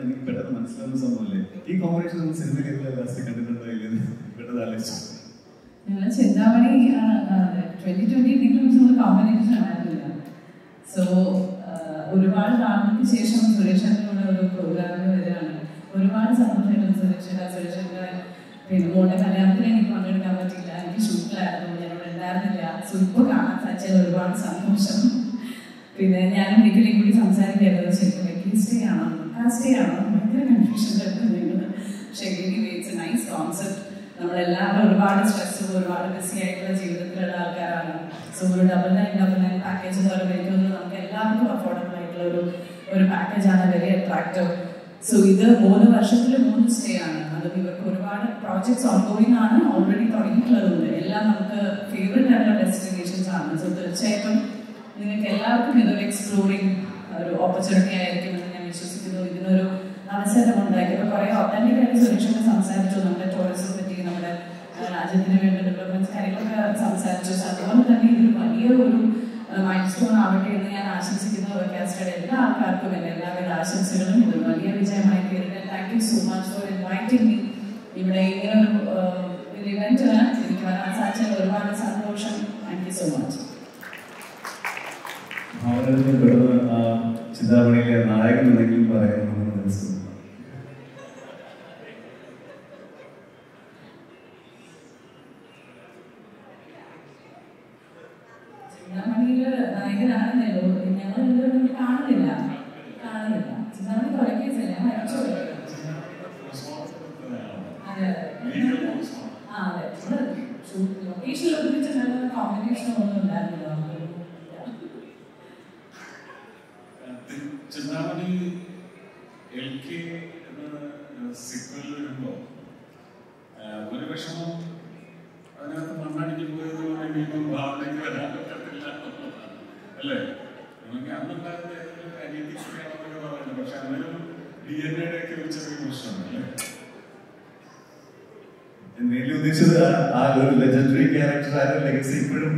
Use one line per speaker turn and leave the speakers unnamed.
എനിക്ക് പെട്ടെന്ന് മനസ്സിലാവുന്ന സംഭവമല്ലേ ഈ കോമ്പിനേഷൻ നമ്മൾ സിനിമയിൽ ഇതുവരെ ലാസ്റ്റ് കണ്ടിട്ടുണ്ടോ ഇല്ലെന്ന് പെട്ടെന്ന് ആലോചിച്ചു
ഞങ്ങൾ ചിന്താമണി ട്വന്റി ട്വന്റി നിങ്ങൾ കോമ്പിനേഷൻ ആയിരുന്നില്ല സോ ഒരുപാട് നാളുകൾക്ക് ശേഷം സുരേഷേട്ടനോട് ഒരു പ്രോഗ്രാമിൽ വരികയാണ് ഒരുപാട് സന്തോഷമായിരുന്നു സുരേഷേട്ട സുരേഷേട്ട പിന്നെ മോളുടെ കല്യാണത്തിന് എനിക്ക് പങ്കെടുക്കാൻ പറ്റിയില്ല എനിക്ക് ഷൂട്ടിലായിരുന്നു ഞാനിവിടെ ഉണ്ടായിരുന്നില്ല സോ ഇപ്പോൾ കാണാൻ സാധിച്ചതിൽ ഒരുപാട് സന്തോഷം പിന്നെ ഞാൻ ഡിഗ്രി കൂടി സംസാരിക്കായിരുന്നു ശരിക്കും വെക്കിംഗ് സ്റ്റേ ആണോ ആ സ്റ്റേ ആണോ ഭയങ്കര കൺഫ്യൂഷൻ നിങ്ങൾ പക്ഷേ ഇറ്റ്സ് എ നൈസ് കോൺസെപ്റ്റ് നമ്മളെല്ലാവരും ഒരുപാട് സ്ട്രെസ്സും ഒരുപാട് ബിസി ആയിട്ടുള്ള ജീവിതത്തിലുള്ള ആൾക്കാരാണ് സോ ഒരു double nine double nine package എന്ന് പറയുമ്പോൾ എനിക്ക് തോന്നുന്നു നമുക്ക് എല്ലാവർക്കും അഫോർഡബിൾ ആയിട്ടുള്ള ഒരു ഒരു പാക്കേജാണ് വെരി അട്രാക്റ്റീവ് സോ ഇത് മൂന്ന് വർഷത്തിൽ മൂന്ന് സ്റ്റേ ആണ് അത് ഇവർക്ക് ഒരുപാട് പ്രോജക്ട്സ് ഓൺഗോയിങ് ആണ് ഓൾറെഡി തുടങ്ങിയിട്ടുള്ളതുണ്ട് എല്ലാം നമുക്ക് ഫേവറേറ്റ് ആയിട്ടുള്ള ഡെസ്റ്റിനേഷൻസ് ആണ് സോ തീർച്ചയായിട്ടും നിങ്ങൾക്ക് എല്ലാവർക്കും ഇതൊരു എക്സ്പ്ലോറിങ് ഒരു ഓപ്പർച്യൂണിറ്റി ആയിരിക്കും എന്ന് ഞാൻ വിശ്വസിക്കുന്നു ഇതിനൊരു അവസരം ഉണ്ടാക്കി ഇപ്പൊ കുറെ ഒത്തന്റിക് ആയിട്ട് സുരക്ഷനെ സംസാരിച്ചു നമ്മുടെ ടൂറിസം പറ്റി നമ്മുടെ ആ, രാജ്യത്തിന് വേണ്ട ഡെവലപ്മെന്റ് കാര്യങ്ങളൊക്കെ സംസാരിച്ചു So അതുപോലെ തന്നെ ഇതൊരു വലിയ ഒരു മൈൽ സ്റ്റോൺ ആവട്ടെ എന്ന് ഞാൻ ആശംസിക്കുന്നു കാസ്റ്റഡ് എല്ലാ ആൾക്കാർക്കും എൻ്റെ എല്ലാവിധ ആശംസകളും ഇതൊരു വലിയ വിജയമായി തീരട്ടെ thank you so much for inviting me ഇവിടെ ഇങ്ങനെ ഒരു ഇവന്റിന് എനിക്ക് വരാൻ സാധിച്ചതിൽ ഒരുപാട് സന്തോഷം താങ്ക് യു സോ മച്ച്
ഭാവനത്തിന് പെട്ടെന്ന് ആ ചിന്താമണിയിലെ നായകൻ എന്തെങ്കിലും പറയാമെന്ന് മനസ്സിലാക്കുന്നു
ചിന്താമണിയില് നായകനാണെന്നല്ലോ ഞങ്ങൾ രണ്ടുപേരും കാണുന്നില്ല കാണുന്നില്ല ചിന്താമണി കുറെ കേസല്ലേ മരിച്ചു പോയി. അതെ ആ അതെ ലൊക്കേഷനിൽ ഒരുമിച്ചുണ്ടായിരുന്ന കോമ്പിനേഷൻ ഒന്നും ഉണ്ടായിരുന്നില്ല
ചിന്താമണി എൽ കെ എന്ന സിക്വൽ വരുമ്പോ ആ, ഒരു വിഷമം അതിനകത്ത് മണ്ണടിക്ക് പോയത് കൊണ്ട് ഇനിയിപ്പം ഭാവനയ്ക്ക് വരാൻ പറ്റത്തില്ല എന്നുള്ളതാണ്. അല്ലേ നമുക്ക് അന്നുണ്ടായിരുന്ന ഏതെങ്കിലും അനിയത്തിക്കുകയാണെന്നൊക്കെ പറയുന്നത് പക്ഷെ അതിനൊരു ഡി എൻ എയുടെ ഒക്കെ ഒരു ചെറിയ പ്രശ്നമാണ് അല്ലേ
ഞാൻ നേരിൽ ഉദ്ദേശിച്ചത് ആ- ആ ഒരു ലെജൻഡറി ക്യാരക്ടർ ആ ഒരു ലെഗസി ഇപ്പോഴും